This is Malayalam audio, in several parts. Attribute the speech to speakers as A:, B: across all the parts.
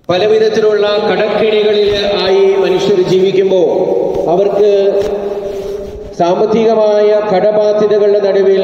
A: പലവിധത്തിലുള്ള കടക്കിണികളിൽ ആയി മനുഷ്യർ ജീവിക്കുമ്പോൾ അവർക്ക് സാമ്പത്തികമായ കടബാധ്യതകളുടെ നടുവിൽ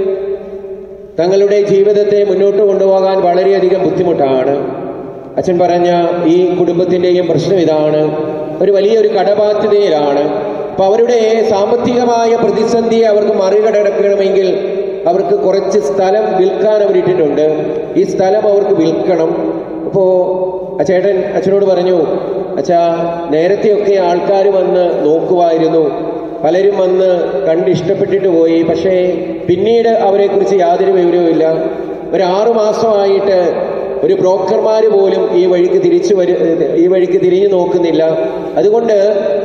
A: തങ്ങളുടെ ജീവിതത്തെ മുന്നോട്ട് കൊണ്ടുപോകാൻ വളരെയധികം ബുദ്ധിമുട്ടാണ് അച്ഛൻ പറഞ്ഞ ഈ കുടുംബത്തിൻ്റെയും പ്രശ്നം ഇതാണ് ഒരു വലിയൊരു കടബാധ്യതയിലാണ് അപ്പൊ അവരുടെ സാമ്പത്തികമായ പ്രതിസന്ധിയെ അവർക്ക് മറികടക്കണമെങ്കിൽ അവർക്ക് കുറച്ച് സ്ഥലം വിൽക്കാൻ അവരിട്ടിട്ടുണ്ട് ഈ സ്ഥലം അവർക്ക് വിൽക്കണം അപ്പോൾ ആ ചേട്ടൻ അച്ഛനോട് പറഞ്ഞു അച്ഛാ നേരത്തെയൊക്കെ ആൾക്കാർ വന്ന് നോക്കുമായിരുന്നു പലരും വന്ന് കണ്ട് ഇഷ്ടപ്പെട്ടിട്ട് പോയി പക്ഷേ പിന്നീട് അവരെക്കുറിച്ച് യാതൊരു വിവരവുമില്ല ഒരു ആറു മാസമായിട്ട് ഒരു ബ്രോക്കർമാർ പോലും ഈ വഴിക്ക് തിരിച്ചു വരു ഈ വഴിക്ക് തിരിഞ്ഞു നോക്കുന്നില്ല അതുകൊണ്ട്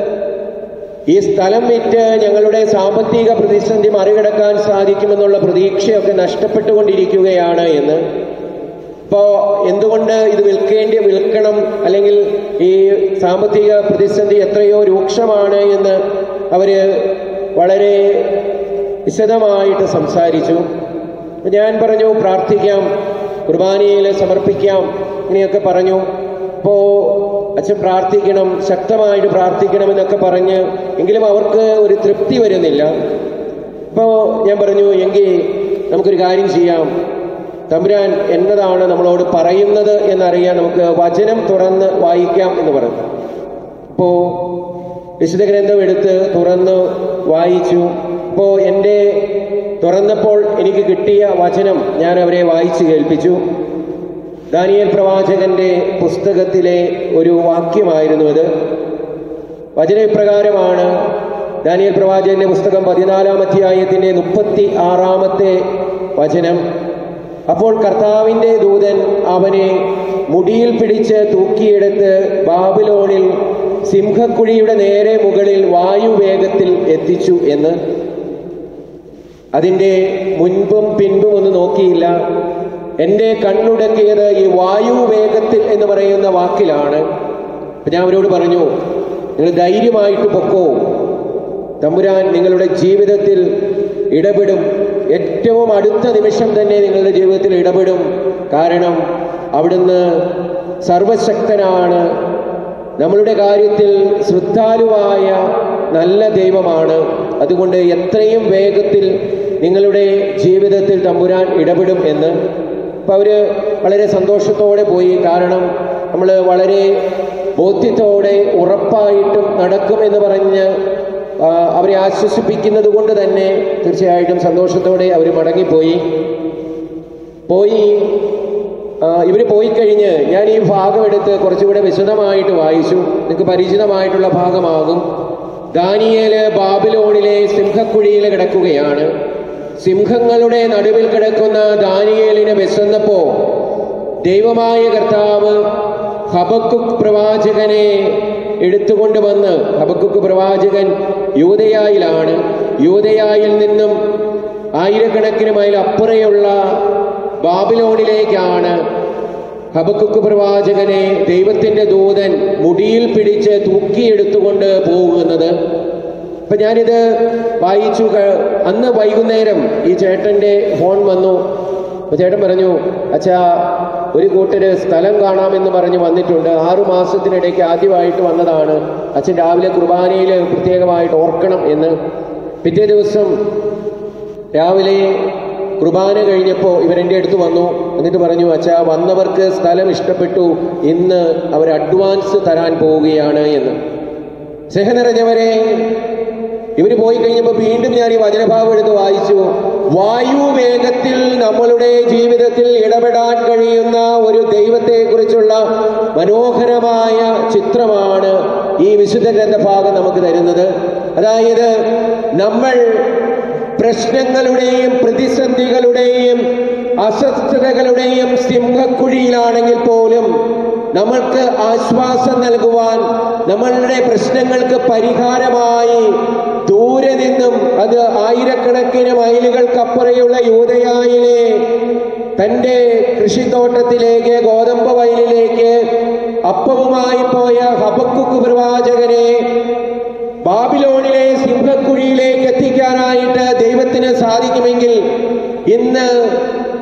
A: ഈ സ്ഥലം വിറ്റ് ഞങ്ങളുടെ സാമ്പത്തിക പ്രതിസന്ധി മറികടക്കാൻ സാധിക്കുമെന്നുള്ള പ്രതീക്ഷയൊക്കെ നഷ്ടപ്പെട്ടുകൊണ്ടിരിക്കുകയാണ് എന്ന് ഇപ്പോ എന്തുകൊണ്ട് ഇത് വിൽക്കേണ്ടി വിൽക്കണം അല്ലെങ്കിൽ ഈ സാമ്പത്തിക പ്രതിസന്ധി എത്രയോ രൂക്ഷമാണ് എന്ന് അവര് വളരെ വിശദമായിട്ട് സംസാരിച്ചു ഞാൻ പറഞ്ഞു പ്രാർത്ഥിക്കാം കുർബാനയിൽ സമർപ്പിക്കാം ഇങ്ങനെയൊക്കെ പറഞ്ഞു അപ്പോ അച്ഛൻ പ്രാർത്ഥിക്കണം ശക്തമായിട്ട് പ്രാർത്ഥിക്കണമെന്നൊക്കെ പറഞ്ഞ് എങ്കിലും അവർക്ക് ഒരു തൃപ്തി വരുന്നില്ല അപ്പോ ഞാൻ പറഞ്ഞു എങ്കിൽ നമുക്കൊരു കാര്യം ചെയ്യാം തമ്പുരാൻ എന്നതാണ് നമ്മളോട് പറയുന്നത് എന്നറിയാൻ നമുക്ക് വചനം തുറന്ന് വായിക്കാം എന്ന് പറഞ്ഞു അപ്പോ വിശുദ്ധ ഗ്രന്ഥം എടുത്ത് തുറന്ന് വായിച്ചു അപ്പോ എൻ്റെ തുറന്നപ്പോൾ എനിക്ക് കിട്ടിയ വചനം ഞാൻ അവരെ വായിച്ചു കേൾപ്പിച്ചു ദാനിയൽ പ്രവാചകന്റെ പുസ്തകത്തിലെ ഒരു വാക്യമായിരുന്നു ഇത് വചനപ്രകാരമാണ് ദാനിയൽ പ്രവാചകന്റെ പുസ്തകം പതിനാലാം അധ്യായത്തിന്റെ മുപ്പത്തി ആറാമത്തെ വചനം അപ്പോൾ കർത്താവിന്റെ ദൂതൻ അവനെ മുടിയിൽ പിടിച്ച് തൂക്കിയെടുത്ത് ബാബിലോണിൽ സിംഹക്കുഴിയുടെ നേരെ മുകളിൽ വായുവേഗത്തിൽ എത്തിച്ചു എന്ന് അതിൻ്റെ മുൻപും പിൻപും ഒന്നും നോക്കിയില്ല എൻ്റെ കണ്ണുടക്കിയത് ഈ വായുവേഗത്തിൽ എന്ന് പറയുന്ന വാക്കിലാണ് അപ്പൊ ഞാൻ അവരോട് പറഞ്ഞു നിങ്ങൾ ധൈര്യമായിട്ട് പൊക്കോ തമ്പുരാൻ നിങ്ങളുടെ ജീവിതത്തിൽ ഇടപെടും ഏറ്റവും അടുത്ത നിമിഷം തന്നെ നിങ്ങളുടെ ജീവിതത്തിൽ ഇടപെടും കാരണം അവിടുന്ന് സർവശക്തനാണ് നമ്മളുടെ കാര്യത്തിൽ ശ്രദ്ധാലുവായ നല്ല ദൈവമാണ് അതുകൊണ്ട് എത്രയും വേഗത്തിൽ നിങ്ങളുടെ ജീവിതത്തിൽ തമ്പുരാൻ ഇടപെടും എന്ന് അപ്പം അവർ വളരെ സന്തോഷത്തോടെ പോയി കാരണം നമ്മൾ വളരെ ബോധ്യത്തോടെ ഉറപ്പായിട്ടും നടക്കുമെന്ന് പറഞ്ഞ് ആ, അവരെ ആശ്വസിപ്പിക്കുന്നത് കൊണ്ട് തന്നെ തീർച്ചയായിട്ടും സന്തോഷത്തോടെ അവർ മടങ്ങിപ്പോയി പോയി ഇവർ പോയി കഴിഞ്ഞ് ഞാൻ ഈ ഭാഗം എടുത്ത് കുറച്ചുകൂടെ വിശദമായിട്ട് വായിച്ചു നിങ്ങൾക്ക് പരിചിതമായിട്ടുള്ള ഭാഗമാകും ദാനിയേല് ബാബിലോണിലെ സിംഹക്കുഴിയിൽ കിടക്കുകയാണ് സിംഹങ്ങളുടെ നടുവിൽ കിടക്കുന്ന ദാനിയേലിനെ വിശന്നപ്പോ ദൈവമായ കർത്താവ് ഹബക്കുക്ക് പ്രവാചകനെ എടുത്തുകൊണ്ട് വന്ന് ഹബക്കുക്ക് പ്രവാചകൻ യൂതയായിലാണ് യൂതയായിൽ നിന്നും ആയിരക്കണക്കിന് മൈൽ അപ്പുറയുള്ള ബാബിലോണിലേക്കാണ് ഹബക്കുക്ക് പ്രവാചകനെ ദൈവത്തിന്റെ ദൂതൻ മുടിയിൽ പിടിച്ച് തൂക്കിയെടുത്തുകൊണ്ട് പോകുന്നത് അപ്പൊ ഞാനിത് വായിച്ചു ക- അന്ന് വൈകുന്നേരം ഈ ചേട്ടന്റെ ഫോൺ വന്നു അപ്പൊ ചേട്ടൻ പറഞ്ഞു അച്ഛാ ഒരു കൂട്ടര് സ്ഥലം കാണാമെന്ന് പറഞ്ഞ് വന്നിട്ടുണ്ട് ആറു മാസത്തിനിടയ്ക്ക് ആദ്യമായിട്ട് വന്നതാണ് അച്ഛൻ രാവിലെ കുർബാനയിൽ പ്രത്യേകമായിട്ട് ഓർക്കണം എന്ന് പിറ്റേ ദിവസം രാവിലെ കുർബാന കഴിഞ്ഞപ്പോൾ ഇവരെൻ്റെ അടുത്ത് വന്നു എന്നിട്ട് പറഞ്ഞു അച്ഛാ വന്നവർക്ക് സ്ഥലം ഇഷ്ടപ്പെട്ടു ഇന്ന് അവർ അഡ്വാൻസ് തരാൻ പോവുകയാണ് എന്ന് സ്നേഹ നിറഞ്ഞവരെ ഇവർ പോയി കഴിഞ്ഞപ്പോൾ വീണ്ടും ഞാൻ ഈ വചനഭാവം എടുത്ത് വായിച്ചു വായു വേഗത്തിൽ നമ്മളുടെ ജീവിതത്തിൽ ഇടപെടാൻ കഴിയുന്ന ഒരു ദൈവത്തെക്കുറിച്ചുള്ള മനോഹരമായ ചിത്രമാണ് ഈ വിശുദ്ധ ഗ്രന്ഥഭാഗം നമുക്ക് തരുന്നത് അതായത് നമ്മൾ പ്രശ്നങ്ങളുടെയും പ്രതിസന്ധികളുടെയും അസ്വസ്ഥതകളുടെയും സിംഹക്കുഴിയിലാണെങ്കിൽ പോലും നമ്മൾക്ക് ആശ്വാസം നൽകുവാൻ നമ്മളുടെ പ്രശ്നങ്ങൾക്ക് പരിഹാരമായി ദൂരെ നിന്നും അത് ആയിരക്കണക്കിന് മൈലുകൾക്കപ്പുറയുള്ള യൂതയായിലെ തൻ്റെ കൃഷിത്തോട്ടത്തിലേക്ക് ഗോതമ്പ് വയലിലേക്ക് അപ്പവുമായി പോയ ഹബക്കുക്ക് പ്രവാചകനെ ബാബിലോണിലെ സിംഹക്കുഴിയിലേക്ക് എത്തിക്കാനായിട്ട് ദൈവത്തിന് സാധിക്കുമെങ്കിൽ ഇന്ന്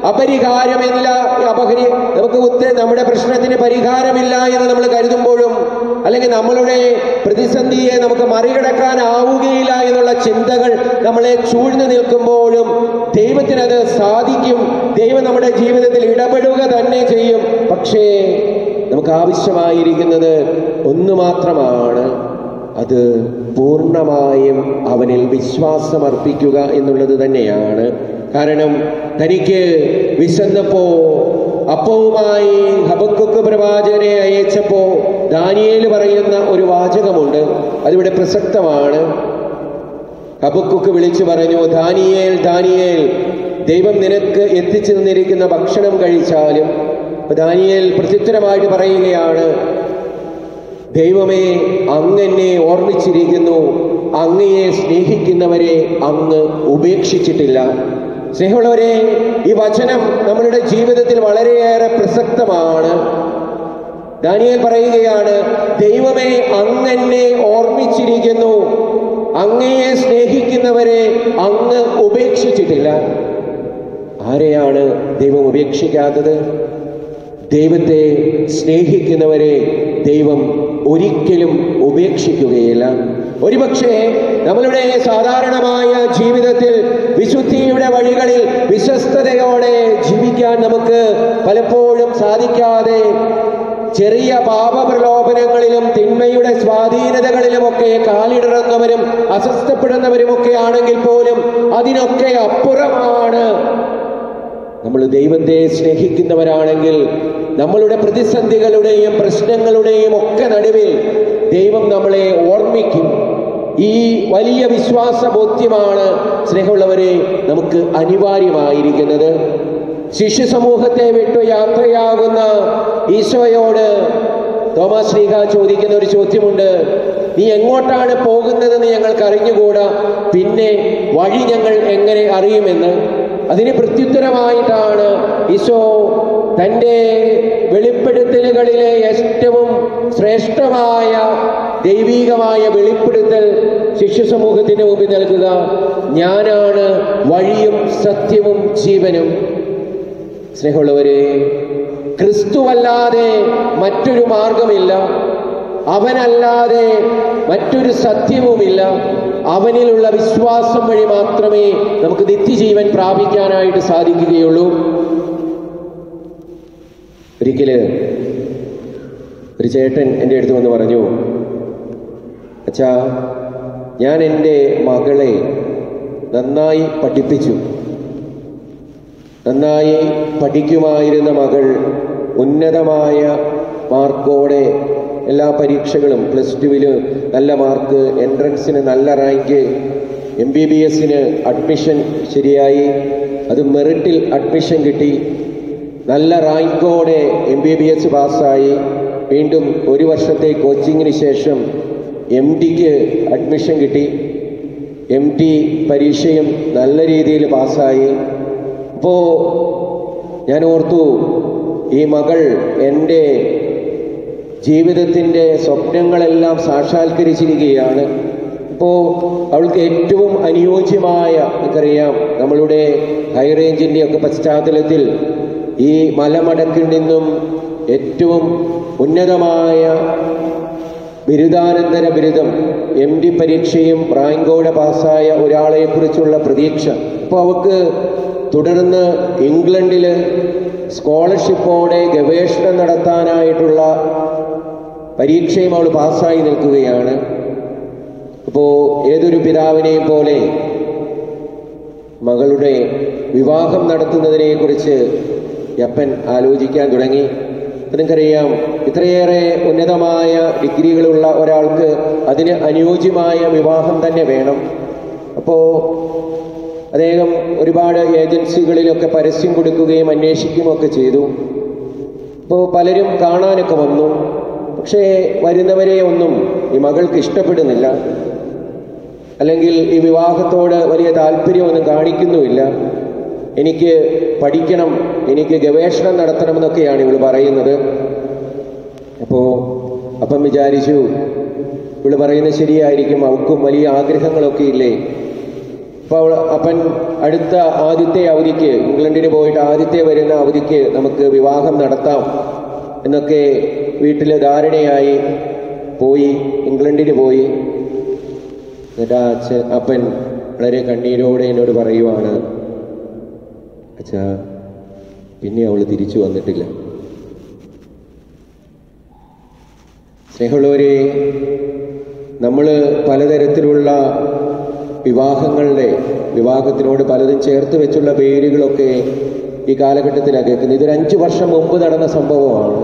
A: അപരിഹാരമില്ല അപഹരി നമുക്ക് ഉത്ത നമ്മുടെ പ്രശ്നത്തിന് പരിഹാരമില്ല എന്ന് നമ്മൾ കരുതുമ്പോഴും അല്ലെങ്കിൽ നമ്മളുടെ പ്രതിസന്ധിയെ നമുക്ക് മറികടക്കാനാവുകയില്ല എന്നുള്ള ചിന്തകൾ നമ്മളെ ചൂഴ്ന്നു നിൽക്കുമ്പോഴും ദൈവത്തിനത് സാധിക്കും ദൈവം നമ്മുടെ ജീവിതത്തിൽ ഇടപെടുക തന്നെ ചെയ്യും പക്ഷേ നമുക്ക് ആവശ്യമായിരിക്കുന്നത് ഒന്നു മാത്രമാണ് അത് പൂർണ്ണമായും അവനിൽ വിശ്വാസമർപ്പിക്കുക എന്നുള്ളത് തന്നെയാണ് കാരണം തനിക്ക് വിശന്നപ്പോ അപ്പവുമായി ഹബക്കുക്ക് പ്രവാചകനെ അയച്ചപ്പോ ദാനിയേൽ പറയുന്ന ഒരു വാചകമുണ്ട് അതിവിടെ പ്രസക്തമാണ് ഹബക്കുക്ക് വിളിച്ചു പറഞ്ഞു ദാനിയേൽ ദാനിയേൽ ദൈവം നിനക്ക് എത്തിച്ചു തന്നിരിക്കുന്ന ഭക്ഷണം കഴിച്ചാലും ദാനിയേൽ പ്രത്യുത്തരമായിട്ട് പറയുകയാണ് ദൈവമേ അങ്ങെന്നെ ഓർമ്മിച്ചിരിക്കുന്നു അങ്ങയെ സ്നേഹിക്കുന്നവരെ അങ്ങ് ഉപേക്ഷിച്ചിട്ടില്ല സ്നേഹമുള്ളവരെ ഈ വചനം നമ്മളുടെ ജീവിതത്തിൽ വളരെയേറെ പ്രസക്തമാണ് ദാനിയേൽ പറയുകയാണ് ദൈവമേ അങ്ങെന്നെ ഓർമ്മിച്ചിരിക്കുന്നു അങ്ങയെ സ്നേഹിക്കുന്നവരെ അങ്ങ് ഉപേക്ഷിച്ചിട്ടില്ല ആരെയാണ് ദൈവം ഉപേക്ഷിക്കാത്തത് ദൈവത്തെ സ്നേഹിക്കുന്നവരെ ദൈവം ഒരിക്കലും ഉപേക്ഷിക്കുകയില്ല ഒരുപക്ഷെ നമ്മളുടെ സാധാരണമായ ജീവിതത്തിൽ വിശുദ്ധിയുടെ വഴികളിൽ വിശ്വസ്തയോടെ ജീവിക്കാൻ നമുക്ക് പലപ്പോഴും സാധിക്കാതെ ചെറിയ പാപപ്രലോഭനങ്ങളിലും തിന്മയുടെ സ്വാധീനതകളിലുമൊക്കെ കാലിടറുന്നവരും അസ്വസ്ഥപ്പെടുന്നവരുമൊക്കെ ആണെങ്കിൽ പോലും അതിനൊക്കെ അപ്പുറമാണ് നമ്മൾ ദൈവത്തെ സ്നേഹിക്കുന്നവരാണെങ്കിൽ നമ്മളുടെ പ്രതിസന്ധികളുടെയും പ്രശ്നങ്ങളുടെയും ഒക്കെ നടുവിൽ ദൈവം നമ്മളെ ഓർമ്മിക്കും ഈ വലിയ വിശ്വാസ ബോധ്യമാണ് സ്നേഹമുള്ളവരെ നമുക്ക് അനിവാര്യമായിരിക്കുന്നത് ശിശു സമൂഹത്തെ വിട്ടു യാത്രയാകുന്ന ഈശോയോട് തോമസ് ശ്രീഹ ചോദിക്കുന്ന ഒരു ചോദ്യമുണ്ട് നീ എങ്ങോട്ടാണ് പോകുന്നതെന്ന് ഞങ്ങൾക്ക് അറിഞ്ഞുകൂടാ പിന്നെ വഴി ഞങ്ങൾ എങ്ങനെ അറിയുമെന്ന് അതിന് പ്രത്യുത്തരമായിട്ടാണ് ഈശോ തൻ്റെ വെളിപ്പെടുത്തലുകളിലെ ഏറ്റവും ശ്രേഷ്ഠമായ ദൈവീകമായ വെളിപ്പെടുത്തൽ ശിശു സമൂഹത്തിന് മുമ്പിൽ നൽകുക ഞാനാണ് വഴിയും സത്യവും ജീവനും സ്നേഹമുള്ളവരെ ക്രിസ്തുവല്ലാതെ മറ്റൊരു മാർഗമില്ല അവനല്ലാതെ മറ്റൊരു സത്യവുമില്ല അവനിലുള്ള വിശ്വാസം വഴി മാത്രമേ നമുക്ക് നിത്യജീവൻ പ്രാപിക്കാനായിട്ട് സാധിക്കുകയുള്ളൂ ഒരിക്കല് ഒരു ചേട്ടൻ എൻ്റെ അടുത്ത് വന്ന് പറഞ്ഞു അച്ഛാ ഞാൻ എൻ്റെ മകളെ നന്നായി പഠിപ്പിച്ചു നന്നായി പഠിക്കുമായിരുന്ന മകൾ ഉന്നതമായ മാർക്കോടെ എല്ലാ പരീക്ഷകളും പ്ലസ് ടുവില് നല്ല മാർക്ക് എൻട്രൻസിന് നല്ല റാങ്ക് എം ബി ബി എസിന് അഡ്മിഷൻ ശരിയായി അത് മെറിറ്റിൽ അഡ്മിഷൻ കിട്ടി നല്ല റാങ്കോടെ എം ബി ബി എസ് പാസ്സായി വീണ്ടും ഒരു വർഷത്തെ കോച്ചിങ്ങിന് ശേഷം എം ഡിക്ക് അഡ്മിഷൻ കിട്ടി എം ടി പരീക്ഷയും നല്ല രീതിയിൽ പാസ്സായി അപ്പോൾ ഞാൻ ഓർത്തു ഈ മകൾ എൻ്റെ ജീവിതത്തിൻ്റെ സ്വപ്നങ്ങളെല്ലാം സാക്ഷാത്കരിച്ചിരിക്കുകയാണ് ഇപ്പോൾ അവൾക്ക് ഏറ്റവും അനുയോജ്യമായ നമുക്കറിയാം നമ്മളുടെ ഹൈ റേഞ്ചിൻ്റെ ഒക്കെ പശ്ചാത്തലത്തിൽ ഈ മലമടക്കിൽ നിന്നും ഏറ്റവും ഉന്നതമായ ബിരുദാനന്തര ബിരുദം എം ഡി പരീക്ഷയും റാങ്കോടെ പാസ്സായ ഒരാളെക്കുറിച്ചുള്ള പ്രതീക്ഷ അപ്പോൾ അവൾക്ക് തുടർന്ന് ഇംഗ്ലണ്ടിൽ സ്കോളർഷിപ്പോടെ ഗവേഷണം നടത്താനായിട്ടുള്ള പരീക്ഷയും അവൾ പാസ്സായി നിൽക്കുകയാണ് അപ്പോൾ ഏതൊരു പിതാവിനെയും പോലെ മകളുടെ വിവാഹം നടത്തുന്നതിനെക്കുറിച്ച് അപ്പൻ ആലോചിക്കാൻ തുടങ്ങി നിങ്ങൾക്കറിയാം ഇത്രയേറെ ഉന്നതമായ ഡിഗ്രികളുള്ള ഒരാൾക്ക് അതിന് അനുയോജ്യമായ വിവാഹം തന്നെ വേണം അപ്പോൾ അദ്ദേഹം ഒരുപാട് ഏജൻസികളിലൊക്കെ പരസ്യം കൊടുക്കുകയും അന്വേഷിക്കുകയും ഒക്കെ ചെയ്തു അപ്പോൾ പലരും കാണാനൊക്കെ വന്നു പക്ഷേ വരുന്നവരെ ഒന്നും ഈ മകൾക്ക് ഇഷ്ടപ്പെടുന്നില്ല അല്ലെങ്കിൽ ഈ വിവാഹത്തോട് വലിയ താല്പര്യമൊന്നും കാണിക്കുന്നുമില്ല എനിക്ക് പഠിക്കണം എനിക്ക് ഗവേഷണം നടത്തണമെന്നൊക്കെയാണ് ഇവൾ പറയുന്നത് അപ്പോൾ അപ്പം വിചാരിച്ചു ഇവള് പറയുന്നത് ശരിയായിരിക്കും അവൾക്കും വലിയ ആഗ്രഹങ്ങളൊക്കെ ഇല്ലേ അപ്പോൾ അവൾ അപ്പൻ അടുത്ത ആദ്യത്തെ അവധിക്ക് ഇംഗ്ലണ്ടിന് പോയിട്ട് ആദ്യത്തെ വരുന്ന അവധിക്ക് നമുക്ക് വിവാഹം നടത്താം എന്നൊക്കെ വീട്ടിൽ ധാരണയായി പോയി ഇംഗ്ലണ്ടിന് പോയി എന്നിട്ട് ആ അച്ഛൻ അപ്പൻ വളരെ കണ്ണീരോടെ എന്നോട് പറയുവാണ് അച്ഛാ പിന്നെ അവൾ തിരിച്ചു വന്നിട്ടില്ല സ്നേഹമുള്ളവരെ നമ്മൾ പലതരത്തിലുള്ള വിവാഹങ്ങളുടെ വിവാഹത്തിനോട് പലതും ചേർത്ത് വെച്ചുള്ള പേരുകളൊക്കെ ഈ കാലഘട്ടത്തിലാണ് കേൾക്കുന്നത് ഇതൊരു അഞ്ചു വർഷം മുമ്പ് നടന്ന സംഭവമാണ്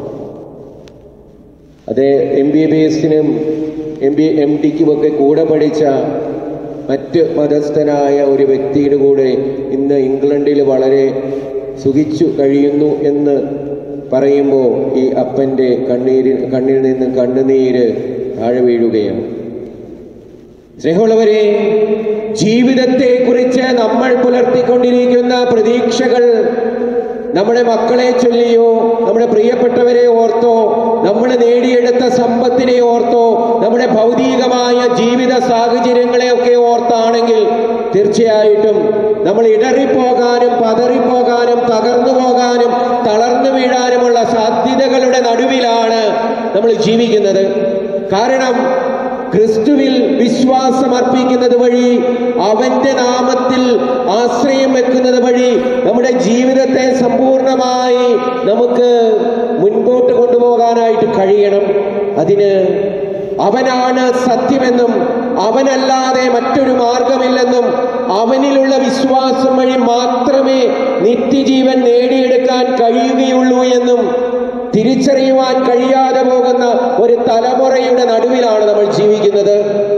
A: അത് എം ബി ബി എസിനും എം ബി എം ഡിക്കുമൊക്കെ കൂടെ പഠിച്ച മറ്റ് മതസ്ഥനായ ഒരു വ്യക്തിയുടെ കൂടെ ഇന്ന് ഇംഗ്ലണ്ടിൽ വളരെ സുഖിച്ചു കഴിയുന്നു എന്ന് പറയുമ്പോൾ ഈ അപ്പൻ്റെ കണ്ണീരിൽ കണ്ണിൽ നിന്ന് കണ്ണുനീര് താഴെ വീഴുകയാണ് സ്നേഹമുള്ളവരെ ജീവിതത്തെക്കുറിച്ച് നമ്മൾ പുലർത്തിക്കൊണ്ടിരിക്കുന്ന പ്രതീക്ഷകൾ നമ്മുടെ മക്കളെ ചൊല്ലിയോ നമ്മുടെ പ്രിയപ്പെട്ടവരെ ഓർത്തോ നമ്മൾ നേടിയെടുത്ത സമ്പത്തിനെ ഓർത്തോ നമ്മുടെ ഭൗതികമായ ജീവിത സാഹചര്യങ്ങളെയൊക്കെ ഓർത്താണെങ്കിൽ തീർച്ചയായിട്ടും നമ്മൾ ഇടറിപ്പോകാനും പതറിപ്പോകാനും തകർന്നു പോകാനും തളർന്നു വീഴാനുമുള്ള സാധ്യതകളുടെ നടുവിലാണ് നമ്മൾ ജീവിക്കുന്നത് കാരണം ക്രിസ്തുവിൽ വിശ്വാസം അർപ്പിക്കുന്നത് വഴി അവന്റെ നാമത്തിൽ ആശ്രയം വെക്കുന്നത് വഴി നമ്മുടെ ജീവിതത്തെ സമ്പൂർണമായി നമുക്ക് മുൻപോട്ട് കൊണ്ടുപോകാനായിട്ട് കഴിയണം അതിന് അവനാണ് സത്യമെന്നും അവനല്ലാതെ മറ്റൊരു മാർഗമില്ലെന്നും അവനിലുള്ള വിശ്വാസം വഴി മാത്രമേ നിത്യജീവൻ നേടിയെടുക്കാൻ കഴിയുകയുള്ളൂ എന്നും തിരിച്ചറിയുവാൻ കഴിയാതെ പോകുന്ന ഒരു തലമുറയുടെ നടുവിലാണ് നമ്മൾ ജീവിക്കുന്നത്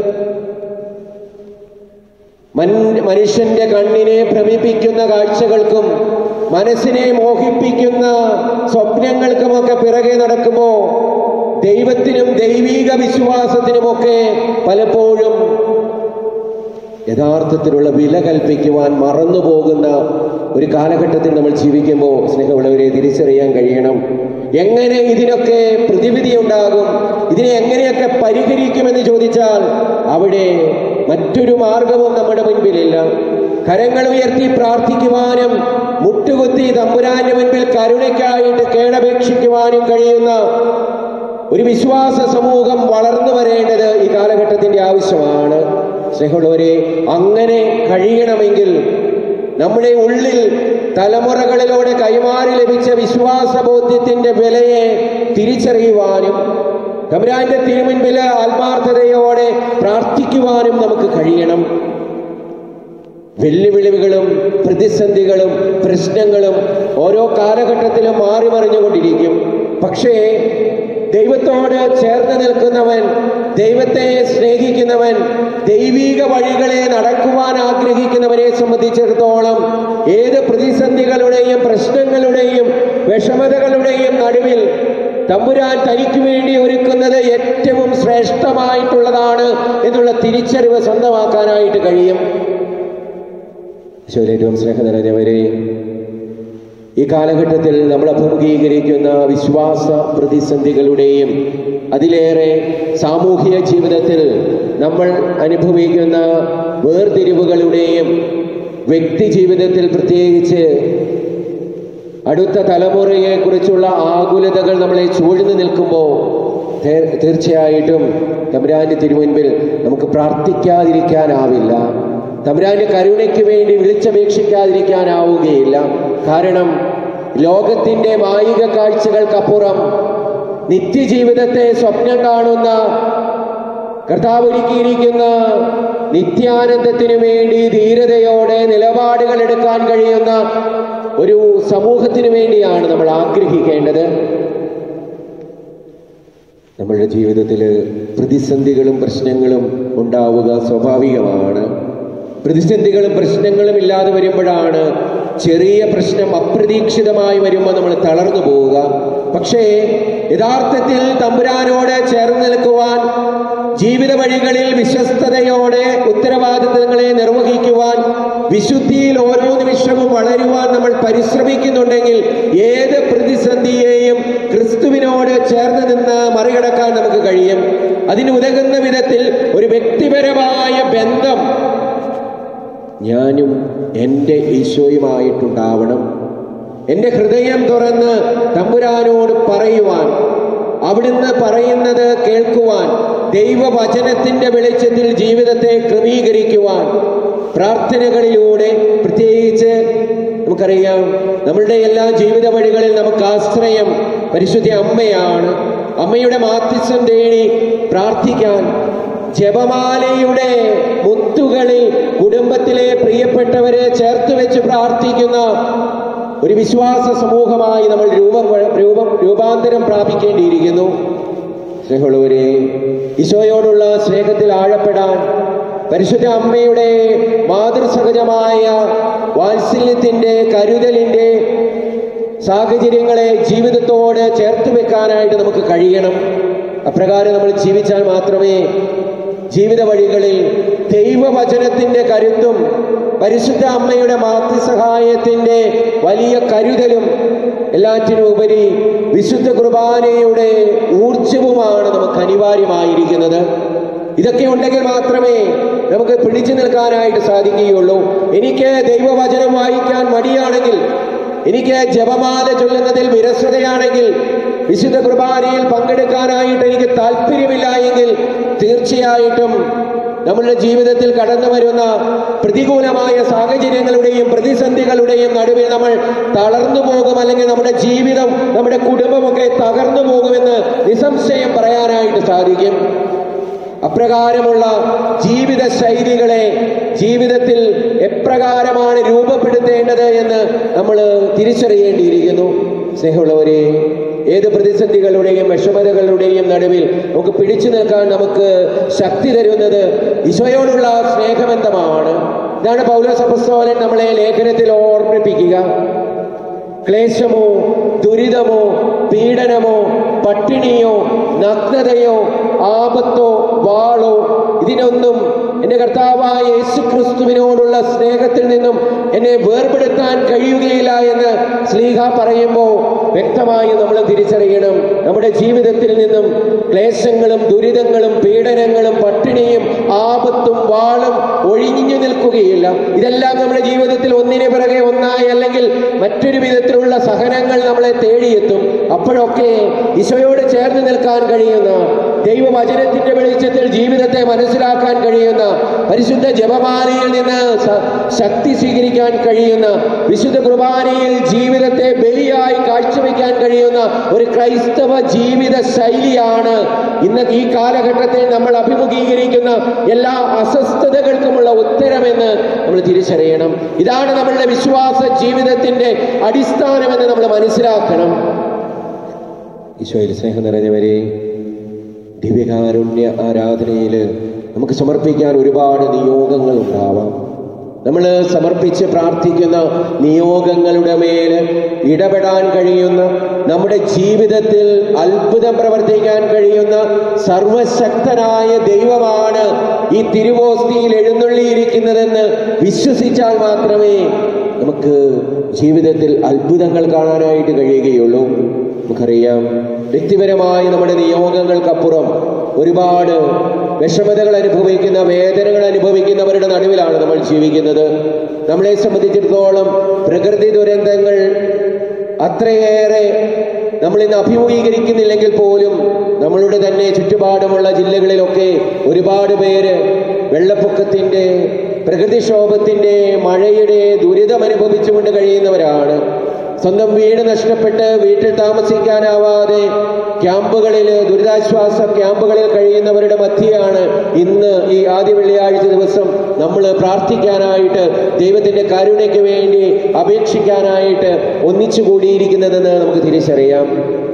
A: മൻ- മനുഷ്യന്റെ കണ്ണിനെ ഭ്രമിപ്പിക്കുന്ന കാഴ്ചകൾക്കും മനസ്സിനെ മോഹിപ്പിക്കുന്ന സ്വപ്നങ്ങൾക്കുമൊക്കെ പിറകെ നടക്കുമ്പോ ദൈവത്തിനും ദൈവീക വിശ്വാസത്തിനുമൊക്കെ പലപ്പോഴും യഥാർത്ഥത്തിലുള്ള വില കൽപ്പിക്കുവാൻ മറന്നു പോകുന്ന ഒരു കാലഘട്ടത്തിൽ നമ്മൾ ജീവിക്കുമ്പോൾ സ്നേഹമുള്ളവരെ തിരിച്ചറിയാൻ കഴിയണം എങ്ങനെ ഇതിനൊക്കെ പ്രതിവിധി ഉണ്ടാകും ഇതിനെ എങ്ങനെയൊക്കെ പരിഹരിക്കുമെന്ന് ചോദിച്ചാൽ അവിടെ മറ്റൊരു മാർഗവും നമ്മുടെ മുൻപിലില്ല കരങ്ങൾ ഉയർത്തി പ്രാർത്ഥിക്കുവാനും മുട്ടുകുത്തി തമ്പുരാന്റെ മുൻപിൽ കരുണയ്ക്കായിട്ട് കേടപേക്ഷിക്കുവാനും കഴിയുന്ന ഒരു വിശ്വാസ സമൂഹം വളർന്നു വരേണ്ടത് ഈ കാലഘട്ടത്തിന്റെ ആവശ്യമാണ് സ്നേഹമുള്ളവരെ അങ്ങനെ കഴിയണമെങ്കിൽ നമ്മുടെ ഉള്ളിൽ തലമുറകളിലൂടെ കൈമാറി ലഭിച്ച വിശ്വാസബോധ്യത്തിന്റെ വിലയെ തിരിച്ചറിയുവാനും തമ്പുരാന്റെ തിരുമുൻപിൽ ആത്മാർത്ഥതയോടെ പ്രാർത്ഥിക്കുവാനും നമുക്ക് കഴിയണം വെല്ലുവിളികളും പ്രതിസന്ധികളും പ്രശ്നങ്ങളും ഓരോ കാലഘട്ടത്തിലും മാറി മറിഞ്ഞുകൊണ്ടിരിക്കും പക്ഷേ ദൈവത്തോട് ചേർന്ന് നിൽക്കുന്നവൻ ദൈവത്തെ സ്നേഹിക്കുന്നവൻ ദൈവീക വഴികളെ നടക്കുവാൻ ആഗ്രഹിക്കുന്നവനെ സംബന്ധിച്ചിടത്തോളം ഏത് പ്രതിസന്ധികളുടെയും പ്രശ്നങ്ങളുടെയും വിഷമതകളുടെയും നടുവിൽ തമ്പുരാൻ തനിക്ക് വേണ്ടി ഒരുക്കുന്നത് ഏറ്റവും ശ്രേഷ്ഠമായിട്ടുള്ളതാണ് എന്നുള്ള തിരിച്ചറിവ് സ്വന്തമാക്കാനായിട്ട് കഴിയും ഈശോയിൽ ഏറ്റവും സ്നേഹം നിറഞ്ഞവരെ ഈ കാലഘട്ടത്തിൽ നമ്മൾ അഭിമുഖീകരിക്കുന്ന വിശ്വാസ പ്രതിസന്ധികളുടെയും അതിലേറെ സാമൂഹിക ജീവിതത്തിൽ നമ്മൾ അനുഭവിക്കുന്ന വേർതിരിവുകളുടെയും വ്യക്തി ജീവിതത്തിൽ പ്രത്യേകിച്ച് അടുത്ത തലമുറയെ കുറിച്ചുള്ള ആകുലതകൾ നമ്മളെ ചൂഴ്ന്നു നിൽക്കുമ്പോൾ തീർ- തീർച്ചയായിട്ടും തമ്പുരാന്റെ തിരുമുൻപിൽ നമുക്ക് പ്രാർത്ഥിക്കാതിരിക്കാനാവില്ല തമ്പുരാന്റെ കരുണയ്ക്ക് വേണ്ടി വിളിച്ചപേക്ഷിക്കാതിരിക്കാനാവുകയില്ല കാരണം ലോകത്തിന്റെ മായിക കാഴ്ചകൾക്കപ്പുറം നിത്യജീവിതത്തെ സ്വപ്നം കാണുന്ന കർത്താവ് ഒരുക്കിയിരിക്കുന്ന നിത്യാനന്ദത്തിനു വേണ്ടി ധീരതയോടെ നിലപാടുകൾ എടുക്കാൻ കഴിയുന്ന ഒരു സമൂഹത്തിനു വേണ്ടിയാണ് നമ്മൾ ആഗ്രഹിക്കേണ്ടത് നമ്മളുടെ ജീവിതത്തിൽ പ്രതിസന്ധികളും പ്രശ്നങ്ങളും ഉണ്ടാവുക സ്വാഭാവികമാണ് പ്രതിസന്ധികളും പ്രശ്നങ്ങളും ഇല്ലാതെ വരുമ്പോഴാണ് ചെറിയ പ്രശ്നം അപ്രതീക്ഷിതമായി വരുമ്പോൾ നമ്മൾ തളർന്നു പോവുക പക്ഷേ യഥാർത്ഥത്തിൽ തമ്പുരാനോട് ചേർന്ന് നിൽക്കുവാൻ ജീവിത വഴികളിൽ വിശ്വസ്തതയോടെ ഉത്തരവാദിത്തങ്ങളെ നിർവഹിക്കുവാൻ വിശുദ്ധിയിൽ ഓരോ നിമിഷവും വളരുവാൻ നമ്മൾ പരിശ്രമിക്കുന്നുണ്ടെങ്കിൽ ഏത് പ്രതിസന്ധിയെയും ക്രിസ്തുവിനോട് ചേർന്ന് നിന്ന് മറികടക്കാൻ നമുക്ക് കഴിയും അതിന് ഉതകുന്ന വിധത്തിൽ ഒരു വ്യക്തിപരമായ ബന്ധം ഞാനും എൻ്റെ ഈശോയുമായിട്ടുണ്ടാവണം എൻ്റെ ഹൃദയം തുറന്ന് തമ്പുരാനോട് പറയുവാൻ അവിടുന്ന് പറയുന്നത് കേൾക്കുവാൻ ദൈവവചനത്തിന്റെ വെളിച്ചത്തിൽ ജീവിതത്തെ ക്രമീകരിക്കുവാൻ പ്രാർത്ഥനകളിലൂടെ പ്രത്യേകിച്ച് നമുക്കറിയാം നമ്മളുടെ എല്ലാ ജീവിത വഴികളിൽ നമുക്ക് ആശ്രയം പരിശുദ്ധ അമ്മയാണ് അമ്മയുടെ മാധ്യസ്ഥം തേടി പ്രാർത്ഥിക്കാൻ ജപമാലയുടെ മുത്തുകളിൽ കുടുംബത്തിലെ പ്രിയപ്പെട്ടവരെ ചേർത്ത് വെച്ച് പ്രാർത്ഥിക്കുന്ന ഒരു വിശ്വാസ സമൂഹമായി നമ്മൾ രൂപം രൂപം രൂപാന്തരം പ്രാപിക്കേണ്ടിയിരിക്കുന്നു സ്നേഹമുള്ളവരെ ഈശോയോടുള്ള സ്നേഹത്തിൽ ആഴപ്പെടാൻ പരിശുദ്ധ അമ്മയുടെ മാതൃസഹജമായ വാത്സല്യത്തിന്റെ കരുതലിന്റെ സാഹചര്യങ്ങളെ ജീവിതത്തോട് ചേർത്ത് വെക്കാനായിട്ട് നമുക്ക് കഴിയണം അപ്രകാരം നമ്മൾ ജീവിച്ചാൽ മാത്രമേ ജീവിത വഴികളിൽ ദൈവവചനത്തിന്റെ കരുത്തും പരിശുദ്ധ അമ്മയുടെ മാതൃസഹായത്തിന്റെ വലിയ കരുതലും എല്ലാറ്റിനും ഉപരി വിശുദ്ധ കുർബാനയുടെ ഊർജവുമാണ് നമുക്ക് അനിവാര്യമായിരിക്കുന്നത് ഇതൊക്കെ ഉണ്ടെങ്കിൽ മാത്രമേ നമുക്ക് പിടിച്ചു നിൽക്കാനായിട്ട് സാധിക്കുകയുള്ളൂ എനിക്ക് ദൈവവചനം വായിക്കാൻ മടിയാണെങ്കിൽ എനിക്ക് ജപമാല ചൊല്ലുന്നതിൽ വിരസതയാണെങ്കിൽ വിശുദ്ധ കുർബാനയിൽ പങ്കെടുക്കാനായിട്ട് എനിക്ക് താല്പര്യമില്ല എങ്കിൽ തീർച്ചയായിട്ടും നമ്മളുടെ ജീവിതത്തിൽ കടന്നു വരുന്ന പ്രതികൂലമായ സാഹചര്യങ്ങളുടെയും പ്രതിസന്ധികളുടെയും നടുവിൽ നമ്മൾ തളർന്നു പോകും അല്ലെങ്കിൽ നമ്മുടെ ജീവിതം നമ്മുടെ കുടുംബമൊക്കെ തകർന്നു പോകുമെന്ന് നിസ്സംശയം പറയാനായിട്ട് സാധിക്കും അപ്രകാരമുള്ള ജീവിത ശൈലികളെ ജീവിതത്തിൽ എപ്രകാരമാണ് രൂപപ്പെടുത്തേണ്ടത് എന്ന് നമ്മൾ തിരിച്ചറിയേണ്ടിയിരിക്കുന്നു സ്നേഹമുള്ളവരെ ഏത് പ്രതിസന്ധികളുടെയും വിഷമതകളുടെയും നടുവിൽ നമുക്ക് പിടിച്ചു നിൽക്കാൻ നമുക്ക് ശക്തി തരുന്നത് ഈശോയോടുള്ള സ്നേഹബന്ധമാണ് ഇതാണ് പൗലോസപസ്തോലൻ നമ്മളെ ലേഖനത്തിൽ ഓർമ്മിപ്പിക്കുക ക്ലേശമോ ദുരിതമോ പീഡനമോ പട്ടിണിയോ നഗ്നതയോ ആപത്തോ വാളോ ഇതിനൊന്നും എൻ്റെ കർത്താവായ യേശു ക്രിസ്തുവിനോടുള്ള സ്നേഹത്തിൽ നിന്നും എന്നെ വേർപെടുത്താൻ കഴിയുകയില്ല എന്ന് സ്ലീഹ പറയുമ്പോൾ വ്യക്തമായി നമ്മൾ തിരിച്ചറിയണം നമ്മുടെ ജീവിതത്തിൽ നിന്നും ക്ലേശങ്ങളും ദുരിതങ്ങളും പീഡനങ്ങളും പട്ടിണിയും ആപത്തും വാളും ഒഴിഞ്ഞു നിൽക്കുകയില്ല ഇതെല്ലാം നമ്മുടെ ജീവിതത്തിൽ ഒന്നിനെ പിറകെ ഒന്നായി അല്ലെങ്കിൽ മറ്റൊരു വിധത്തിലുള്ള സഹനങ്ങൾ നമ്മളെ തേടിയെത്തും അപ്പോഴൊക്കെ ഈശോയോട് ചേർന്ന് നിൽക്കാൻ കഴിയുന്ന ദൈവവചനത്തിന്റെ വെളിച്ചത്തിൽ ജീവിതത്തെ മനസ്സിലാക്കാൻ കഴിയുന്ന പരിശുദ്ധ ജപമാലയിൽ നിന്ന് സ- ശക്തി സ്വീകരിക്കാൻ കഴിയുന്ന വിശുദ്ധ കുർബാനയിൽ ജീവിതത്തെ ബലിയായി കാഴ്ചവെക്കാൻ കഴിയുന്ന ഒരു ക്രൈസ്തവ ജീവിത ശൈലിയാണ് ഇന്ന് ഈ കാലഘട്ടത്തിൽ നമ്മൾ അഭിമുഖീകരിക്കുന്ന എല്ലാ അസ്വസ്ഥതകൾക്കുമുള്ള ഉത്തരമെന്ന് നമ്മൾ തിരിച്ചറിയണം ഇതാണ് നമ്മളുടെ വിശ്വാസ ജീവിതത്തിന്റെ അടിസ്ഥാനമെന്ന് നമ്മൾ മനസ്സിലാക്കണം ഈശോയിൽ സ്നേഹം നിറഞ്ഞവരെ ദിവ്യകാരുണ്യ ആരാധനയിൽ നമുക്ക് സമർപ്പിക്കാൻ ഒരുപാട് നിയോഗങ്ങൾ ഉണ്ടാവാം നമ്മൾ സമർപ്പിച്ച് പ്രാർത്ഥിക്കുന്ന നിയോഗങ്ങളുടെ മേൽ ഇടപെടാൻ കഴിയുന്ന നമ്മുടെ ജീവിതത്തിൽ അത്ഭുതം പ്രവർത്തിക്കാൻ കഴിയുന്ന സർവശക്തനായ ദൈവമാണ് ഈ തിരുവോസ്തിയിൽ എഴുന്നള്ളിയിരിക്കുന്നതെന്ന് വിശ്വസിച്ചാൽ മാത്രമേ നമുക്ക് ജീവിതത്തിൽ അത്ഭുതങ്ങൾ കാണാനായിട്ട് കഴിയുകയുള്ളൂ നമുക്കറിയാം വ്യക്തിപരമായ നമ്മുടെ നിയോഗങ്ങൾക്കപ്പുറം ഒരുപാട് വിഷമതകൾ അനുഭവിക്കുന്ന വേദനകൾ അനുഭവിക്കുന്നവരുടെ നടുവിലാണ് നമ്മൾ ജീവിക്കുന്നത് നമ്മളെ സംബന്ധിച്ചിടത്തോളം പ്രകൃതി ദുരന്തങ്ങൾ അത്രയേറെ നമ്മൾ ഇന്ന് അഭിമുഖീകരിക്കുന്നില്ലെങ്കിൽ പോലും നമ്മളുടെ തന്നെ ചുറ്റുപാടുമുള്ള ജില്ലകളിലൊക്കെ ഒരുപാട് പേര് വെള്ളപ്പൊക്കത്തിന്റെ പ്രകൃതിക്ഷോഭത്തിന്റെ മഴയുടെ ദുരിതം അനുഭവിച്ചുകൊണ്ട് കഴിയുന്നവരാണ് സ്വന്തം വീട് നഷ്ടപ്പെട്ട് വീട്ടിൽ താമസിക്കാനാവാതെ ക്യാമ്പുകളിൽ ദുരിതാശ്വാസ ക്യാമ്പുകളിൽ കഴിയുന്നവരുടെ മധ്യയാണ് ഇന്ന് ഈ ആദ്യ വെള്ളിയാഴ്ച ദിവസം നമ്മൾ പ്രാർത്ഥിക്കാനായിട്ട് ദൈവത്തിന്റെ കരുണയ്ക്ക് വേണ്ടി അപേക്ഷിക്കാനായിട്ട് ഒന്നിച്ചു കൂടിയിരിക്കുന്നതെന്ന് നമുക്ക് തിരിച്ചറിയാം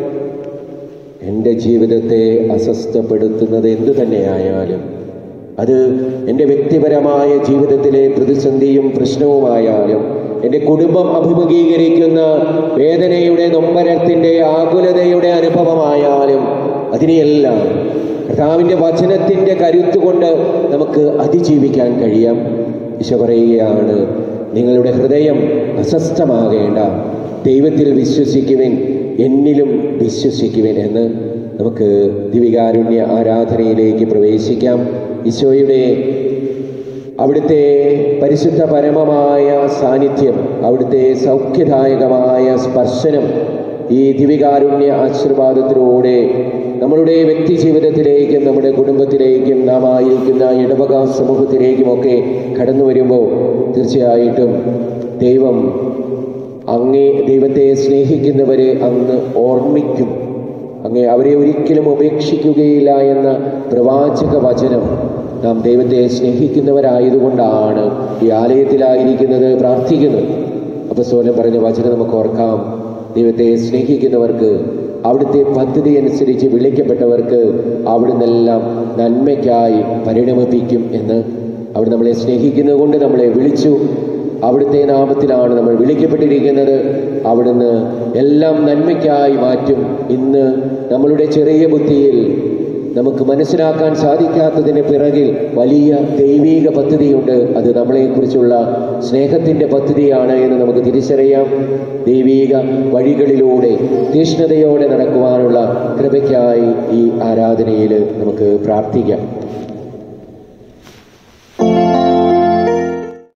A: എൻ്റെ ജീവിതത്തെ അസ്വസ്ഥപ്പെടുത്തുന്നത് എന്തു തന്നെയായാലും അത് എൻ്റെ വ്യക്തിപരമായ ജീവിതത്തിലെ പ്രതിസന്ധിയും പ്രശ്നവുമായാലും എൻ്റെ കുടുംബം അഭിമുഖീകരിക്കുന്ന വേദനയുടെ നൊമ്പരത്തിൻ്റെ ആകുലതയുടെ അനുഭവമായാലും അതിനെയെല്ലാം കർത്താവിൻ്റെ വചനത്തിൻ്റെ കരുത്തുകൊണ്ട് നമുക്ക് അതിജീവിക്കാൻ കഴിയാം ഈശോ പറയുകയാണ് നിങ്ങളുടെ ഹൃദയം അസ്വസ്ഥമാകേണ്ട ദൈവത്തിൽ വിശ്വസിക്കുവിൻ എന്നിലും വിശ്വസിക്കുവിൻ എന്ന് നമുക്ക് ദിവികാരുണ്യ ആരാധനയിലേക്ക് പ്രവേശിക്കാം ഈശോയുടെ അവിടുത്തെ പരിശുദ്ധ പരമമായ സാന്നിധ്യം അവിടുത്തെ സൗഖ്യദായകമായ സ്പർശനം ഈ ദിവികാരുണ്യ ആശീർവാദത്തിലൂടെ നമ്മളുടെ വ്യക്തി ജീവിതത്തിലേക്കും നമ്മുടെ കുടുംബത്തിലേക്കും നാം ആയിരിക്കുന്ന ഇടവക സമൂഹത്തിലേക്കുമൊക്കെ കടന്നു വരുമ്പോൾ തീർച്ചയായിട്ടും ദൈവം അങ്ങേ ദൈവത്തെ സ്നേഹിക്കുന്നവരെ അങ്ങ് ഓർമ്മിക്കും അങ്ങേ അവരെ ഒരിക്കലും ഉപേക്ഷിക്കുകയില്ല എന്ന പ്രവാചക വചനം നാം ദൈവത്തെ സ്നേഹിക്കുന്നവരായതുകൊണ്ടാണ് ഈ ആലയത്തിലായിരിക്കുന്നത് പ്രാർത്ഥിക്കുന്നത് അപ്പസ്തോലൻ പറഞ്ഞ വചനം നമുക്ക് ഓർക്കാം ദൈവത്തെ സ്നേഹിക്കുന്നവർക്ക് അവിടുത്തെ പദ്ധതി അനുസരിച്ച് വിളിക്കപ്പെട്ടവർക്ക് അവിടുന്നെല്ലാം നന്മയ്ക്കായി പരിണമിപ്പിക്കും എന്ന് അവിടെ നമ്മളെ സ്നേഹിക്കുന്നത് കൊണ്ട് നമ്മളെ വിളിച്ചു അവിടുത്തെ നാമത്തിലാണ് നമ്മൾ വിളിക്കപ്പെട്ടിരിക്കുന്നത് അവിടുന്ന് എല്ലാം നന്മയ്ക്കായി മാറ്റും ഇന്ന് നമ്മളുടെ ചെറിയ ബുദ്ധിയിൽ നമുക്ക് മനസ്സിലാക്കാൻ സാധിക്കാത്തതിന് പിറകിൽ വലിയ ദൈവീക പദ്ധതിയുണ്ട് അത് നമ്മളെക്കുറിച്ചുള്ള സ്നേഹത്തിൻ്റെ പദ്ധതിയാണ് എന്ന് നമുക്ക് തിരിച്ചറിയാം ദൈവീക വഴികളിലൂടെ തീഷ്ണതയോടെ നടക്കുവാനുള്ള കൃപയ്ക്കായി ഈ ആരാധനയിൽ നമുക്ക് പ്രാർത്ഥിക്കാം